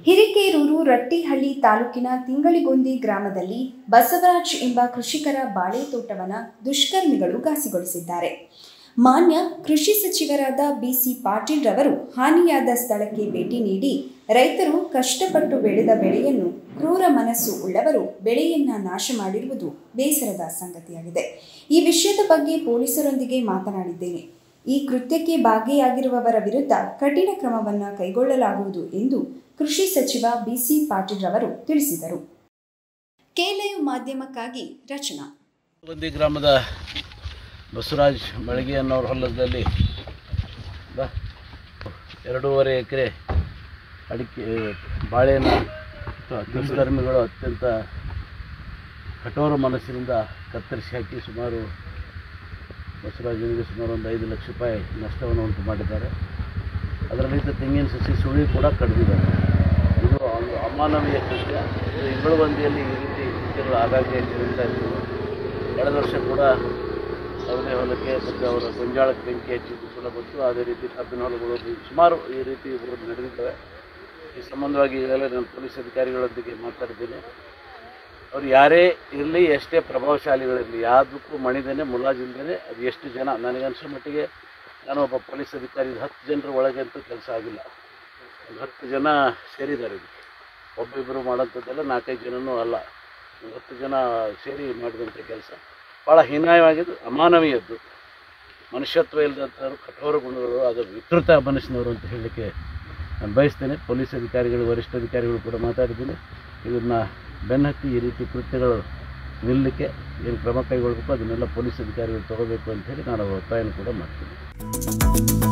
ಹಿರೇಕೇರೂರು ರಟ್ಟಿಹಳ್ಳಿ ತಾಲೂಕಿನ ತಿಂಗಳಿಗೊಂದಿ ಗ್ರಾಮದಲ್ಲಿ ಬಸವರಾಜ್ ಎಂಬ ಕೃಷಿಕರ ಬಾಳೆ ತೋಟವನ್ನ ದುಷ್ಕರ್ಮಿಗಳು ಘಾಸಿಗೊಳಿಸಿದ್ದಾರೆ ಮಾನ್ಯ ಕೃಷಿ ಸಚಿವರಾದ ಬಿಸಿ ಪಾಟೀಲ್ ರವರು ಹಾನಿಯಾದ ಸ್ಥಳಕ್ಕೆ ಭೇಟಿ ನೀಡಿ ರೈತರು ಕಷ್ಟಪಟ್ಟು ಬೆಳೆದ ಬೆಳೆಯನ್ನು ಕ್ರೂರ ಮನಸ್ಸು ಉಳ್ಳವರು ಬೆಳೆಯನ್ನ ನಾಶ ಮಾಡಿರುವುದು ಬೇಸರದ ಸಂಗತಿಯಾಗಿದೆ ಈ ವಿಷಯದ ಬಗ್ಗೆ ಪೊಲೀಸರೊಂದಿಗೆ ಮಾತನಾಡಿದ್ದೇನೆ ಈ ಕೃತ್ಯಕ್ಕೆ ಭಾಗಿಯಾಗಿರುವವರ ವಿರುದ್ಧ ಕಠಿಣ ಕ್ರಮವನ್ನು ಕೈಗೊಳ್ಳಲಾಗುವುದು ಎಂದು ಕೃಷಿ ಸಚಿವ ಬಿಸಿ ಪಾಟೀಲ್ ರವರು ತಿಳಿಸಿದರು ಕೆಲೈವ್ ಮಾಧ್ಯಮಕ್ಕಾಗಿ ರಚನಾ ಗೊಂದಿ ಗ್ರಾಮದ ಬಸವರಾಜ್ ಮಳಗಿ ಅನ್ನೋರ ಹೊಲದಲ್ಲಿ ಬಾ ಎರಡೂವರೆ ಎಕರೆ ಅಡಿಕೆ ಬಾಳೆನ ದುಷ್ಕರ್ಮಿಗಳು ಅತ್ಯಂತ ಕಠೋರ ಮನಸ್ಸಿನಿಂದ ಕತ್ತರಿಸಿ ಹಾಕಿ ಸುಮಾರು ಬಸವರಾಜನಿಗೆ ಸುಮಾರು ಒಂದು ಐದು ಲಕ್ಷ ರೂಪಾಯಿ ನಷ್ಟವನ್ನು ಉಂಟು ಮಾಡಿದ್ದಾರೆ ಅದರಲ್ಲಿ ತೆಂಗಿನ ಸಸಿ ಸುಳಿ ಕೂಡ ಕಡಿದಿದ್ದಾರೆ ಇದು ಒಂದು ಅಮಾನವೀಯ ಕೃತ್ಯ ಇದು ಇಂಗಳವಂದಿಯಲ್ಲಿ ಈ ರೀತಿ ಕೃತ್ಯಗಳು ಆಗಾಗ್ಗೆ ಜರುಗ್ತಾ ಇರ್ತವೆ ಕಳೆದ ವರ್ಷ ಕೂಡ ಅವನೇ ಹೊಲಕ್ಕೆ ಮತ್ತು ಅವರ ಗೊಂಜಾಳಕ್ಕೆ ಬೆಂಕಿ ಹಚ್ಚಿದ್ದು ಕೂಡ ಗೊತ್ತು ಅದೇ ರೀತಿ ಕಬ್ಬಿನ ಹೊಲಗಳು ಸುಮಾರು ಈ ರೀತಿ ಇವರು ನಡೆದಿದ್ದಾವೆ ಈ ಸಂಬಂಧವಾಗಿ ಈಗಾಗಲೇ ನಾನು ಪೊಲೀಸ್ ಅಧಿಕಾರಿಗಳೊಂದಿಗೆ ಮಾತಾಡಿದ್ದೇನೆ ಅವ್ರು ಯಾರೇ ಇರಲಿ ಎಷ್ಟೇ ಪ್ರಭಾವಶಾಲಿಗಳಿರಲಿ ಯಾವುದಕ್ಕೂ ಮಣಿದೇನೆ ಮುಲಾಜಿಲ್ದೇ ಅದು ಎಷ್ಟು ಜನ ನನಗನ್ಸೋ ಮಟ್ಟಿಗೆ ನಾನು ಒಬ್ಬ ಪೊಲೀಸ್ ಅಧಿಕಾರಿ ಇದು ಹತ್ತು ಜನರ ಒಳಗೆ ಅಂತೂ ಕೆಲಸ ಆಗಿಲ್ಲ ಒಂದು ಹತ್ತು ಜನ ಸೇರಿದ್ದಾರೆ ಇದಕ್ಕೆ ಒಬ್ಬಿಬ್ಬರು ಮಾಡೋಂಥದ್ದೆಲ್ಲ ನಾಲ್ಕೈದು ಜನನೂ ಅಲ್ಲ ಒಂದು ಹತ್ತು ಜನ ಸೇರಿ ಮಾಡಿದಂಥ ಕೆಲಸ ಭಾಳ ಹೀನಾಯವಾಗಿದ್ದು ಅಮಾನವೀಯದ್ದು ಮನುಷ್ಯತ್ವ ಇಲ್ಲದಂಥವ್ರು ಕಠೋರ ಗುಣಗಳು ಅದು ವಿಕೃತ ಮನಸ್ಸಿನವರು ಅಂತ ಹೇಳಲಿಕ್ಕೆ ನಾನು ಬಯಸ್ತೇನೆ ಪೊಲೀಸ್ ಅಧಿಕಾರಿಗಳು ವರಿಷ್ಠ ಅಧಿಕಾರಿಗಳು ಕೂಡ ಮಾತಾಡಿದ್ದೀನಿ ಇದನ್ನು ಬೆನ್ನತ್ತಿ ಈ ರೀತಿ ಕೃತ್ಯಗಳು ನಿಲ್ಲಲಿಕ್ಕೆ ಏನು ಕ್ರಮ ಕೈಗೊಳ್ಳಬೇಕು ಅದನ್ನೆಲ್ಲ ಪೊಲೀಸ್ ಅಧಿಕಾರಿಗಳು ತಗೋಬೇಕು ಅಂತ ಹೇಳಿ ನಾನು ಒತ್ತಾಯನ ಕೂಡ ಮಾಡ್ತೀನಿ